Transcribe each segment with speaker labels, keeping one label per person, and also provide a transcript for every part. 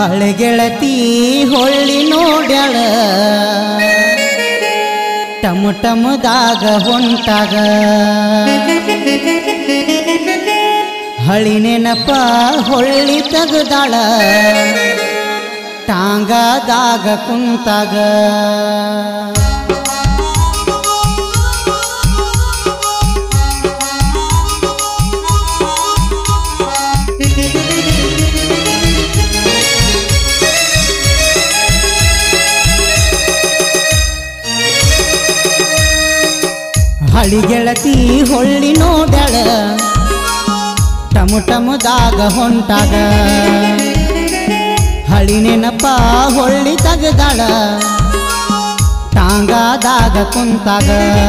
Speaker 1: ಹಳೆ ಗೆಳತಿ ಹೊಳ್ಳಿ ನೋಡ್ಯಾಳ ಟಮ ಟಮದಾಗ ಹೊಂಟಾಗ ಹಳಿ ನೆನಪ ಹೊಳ್ಳಿ ತೆಗ್ದಾಳ ಟಾಂಗದಾಗ ಕುಂತಾಗ ಹಳಿ ಗೆಳತಿ ಹೊಳ್ಳಿ ನೋಡ್ಯಾಳ ಟಮು ಟಮುದಾಗ ಹೊಂಟಾಗ ಹಳಿ ನೆನಪ ಹೊಳ್ಳಿ ತೆಗ್ದಾಳ ಟಾಂಗದಾಗ ಕುಂತಾಗ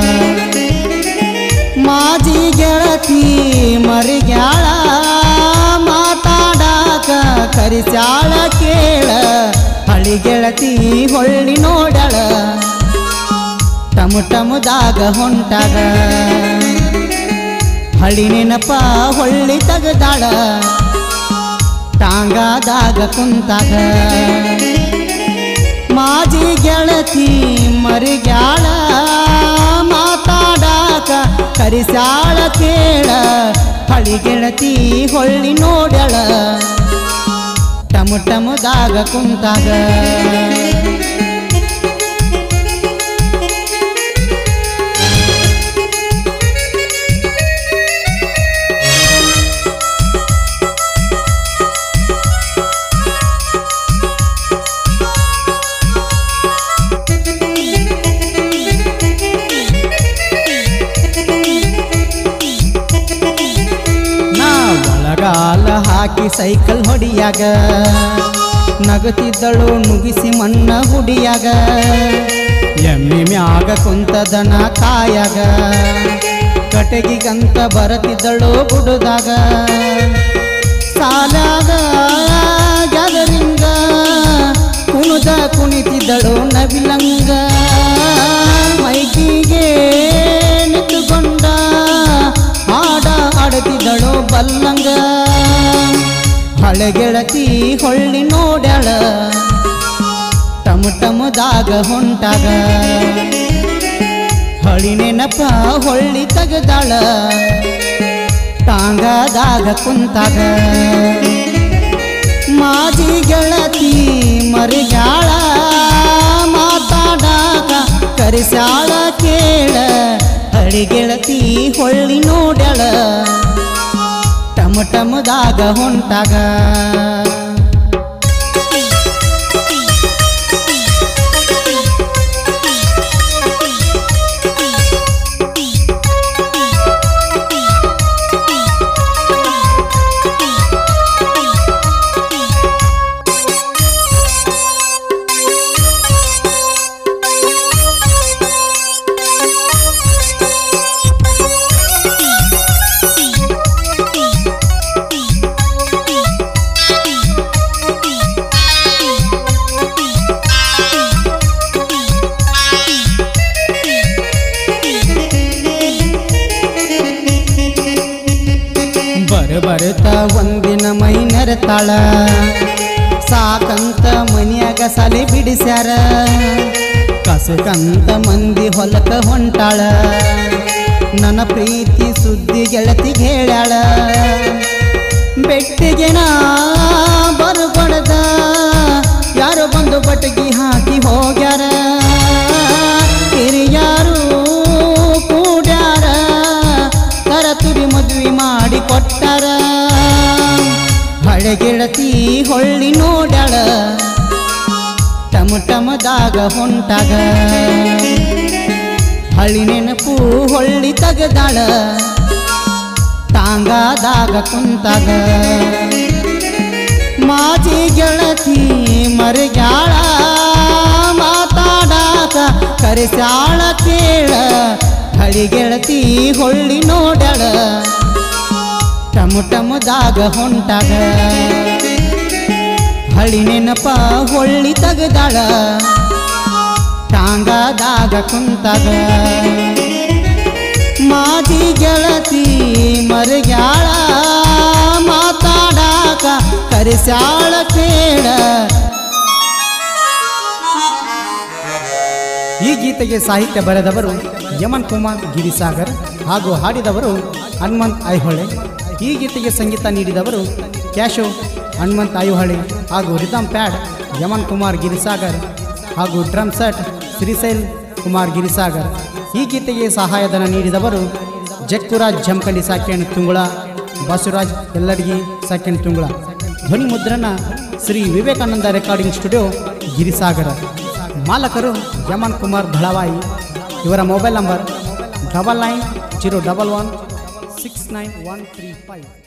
Speaker 1: ಮಾಜಿ ಗೆಳತಿ ಮರಿಗ್ಯಾಳ ಮಾತಾಡಾಕ ಕರಿಸ್ಯಾಳ ಕೇಳ ಹಳಿ ಗೆಳತಿ ಹೊಳ್ಳಿ ನೋಡ್ಯಾಳ ಟಮು ಟಮುದಾಗ ಹೊಂಟಾಗ ಹಳಿ ನೆನಪ ಹೊಳ್ಳಿ ತೆಗ್ದಾಳ ಟಾಂಗದಾಗ ಕುಂತಾಗ ಮಾಜಿ ಗೆಳತಿ ಮರಿಗ್ಯಾಳ ಮಾತಾಡಾಕ ಕರಿಸ್ಯಾಳ ಕೇಳ ಹಳಿ ಗೆಳತಿ ಹೊಳ್ಳಿ ನೋಡ್ಯಾಳ ಟಮು ಟಮುದಾಗ ಕುಂತಾಗ ನಾ ಒಳಗಾಲ ಹಾಕಿ ಸೈಕಲ್ ಹೊಡಿಯಾಗ ನಗತಿದ್ದಳು ನುಗಿಸಿ ಮಣ್ಣ ಹುಡಿಯಾಗ ಎಮ್ಮೆ ಮ್ಯಾಗ ಕುಂತದನ ಕಾಯಾಗ ಕಟಗಿಗಂತ ಬರತಿದ್ದಳು ಬುಡುದಾಗ ಸಾಲಾಗ ಗ್ಯಾದರಿಂಗ ಕುಣುದ ಕುಣಿತಿದ್ದಳು ನವಿಲಂಗ ಮೈಕಿಗೆ ನಿಂತುಕೊಂಡ ಹಾಡ ಆಡುತ್ತಿದ್ದಳು ಬಲ್ಲಂಗ ಹಳೆಗೆಳತಿ ಹೊಳ್ಳಿ ನೋಡ್ಯಾಳ ಟಮು ಟಮುದಾಗ ಹೊಂಟಾಗ ಹಳಿ ನೆನಪ ಹೊಳ್ಳಿ ತೆಗೆದಾಳ ಟಾಂಗದಾಗ ಕುಂತಾಗ ಮಾಜಿ ಗೆಳತಿ ಮರಿಗಾಳ ಮಾತಾಡಾಕ ಕರಿಸ್ಯಾಳ ಕೇಳ ಹಳಿ ಗೆಳತಿ ಹೊಳ್ಳಿ ನೋಡ್ಯಾಳ ಟಮ ಟಮದಾಗ ಹೊಂಟಾಗ ಬರ ಬರುತ್ತ ಒಂದಿನ ಮೈ ನೆರೆತಾಳ ಸಾಕಂತ ಮನಿಯಾಗ ಸಲಿ ಬಿಡಿಸ್ಯಾರ ಕಸಕಂತ ಮಂದಿ ಹೊಲಕ ಹೊಂಟಾಳ ನನ್ನ ಪ್ರೀತಿ ಸುದ್ದಿ ಗೆಳತಿಗೆ ಹೇಳ್ಯಾಳ ಬೆಟ್ಟಿಗೆ ನಾ ಬರಬಡದ ಯಾರು ಬಂದು ಬಟಗಿ ಹಾಕಿ ಹೋಗ್ಯಾರ ಹಿರಿಯಾರು ಕೂಡ್ಯಾರ ಕರತುರಿ ಮದ್ವಿ ಮಾಡಿ ಕೊಟ್ಟಾರ ಹಳೆ ಗೆಳತಿ ಹೊಳ್ಳಿ ನೋಡ್ಯಾಳ ಟಮ ಟಮದಾಗ ಹೊಂಟಾಗ ಹಳ್ಳಿ ನೆನಪು ಹೊಳ್ಳಿ ತೆಗೆದಾಳ ಟಾಂಗದಾಗ ಕುಂತಾಗ ಮಾಜಿ ಗೆಳತಿ ಮರಿಗ್ಯಾಳ ಮಾತಾಡಾಕ ಕರೆಸ್ಯಾಳ ಕೇಳ ಹಳಿ ಗೆಳತಿ ಹೊಳ್ಳಿ ನೋಡ್ಯಾಳ ಟಮು ಟಮುದಾಗ ಹೊಂಟಾಗ ಹಳಿ ನೆನಪ ಹೊಳ್ಳಿ ತೆಗ್ದಾಳ ಟಾಂಗದಾಗ ಕುಂತಾಗ ಮಾಜಿ ಗೆಳತಿ ಮರಿಗ್ಯಾಳ ಮಾತಾಡಾಕ ಕರಿ ಹರಿಸ್ಯಾಳ ಕೇಳ ಈ ಗೀತೆಗೆ ಸಾಹಿತ್ಯ ಬರೆದವರು ಯಮನ್ ಕುಮಾರ್ ಗಿರಿಸಾಗರ್ ಹಾಗೂ ಹಾಡಿದವರು ಹನುಮಂತ್ ಐಹೊಳೆ ಈ ಗೀತೆಗೆ ಸಂಗೀತ ನೀಡಿದವರು ಕ್ಯಾಶೋ ಹನುಮಂತ್ ಐಹೊಳೆ ಹಾಗೂ ರಿದಮ್ ಪ್ಯಾಡ್ ಯಮನ್ ಕುಮಾರ್ ಗಿರಿಸಾಗರ್ ಹಾಗೂ ಡ್ರಮ್ ಸೆಟ್ ಶ್ರೀಶೈಲ್ ಕುಮಾರ್ ಗಿರಿಸಾಗರ್ ಈ ಗೀತೆಗೆ ಸಹಾಯಧನ ನೀಡಿದವರು ಜಕ್ಕುರಾಜ್ ಜಮಖಂಡಿ ಸಾಕೆಣ್ ತುಂಗುಳ ಬಸವರಾಜ್ ಎಲ್ಲಡಿಗಿ ಸಾಕೆಣ್ ತುಂಗುಳ ಧ್ವನಿ ಮುದ್ರಣ ಶ್ರೀ ವಿವೇಕಾನಂದ ರೆಕಾರ್ಡಿಂಗ್ ಸ್ಟುಡಿಯೋ ಗಿರಿಸಾಗರ ಮಾಲಕರು ಯಮನ್ ಕುಮಾರ್ ಧಳವಾಯಿ ಇವರ mobile number double nine zero double one six nine one three five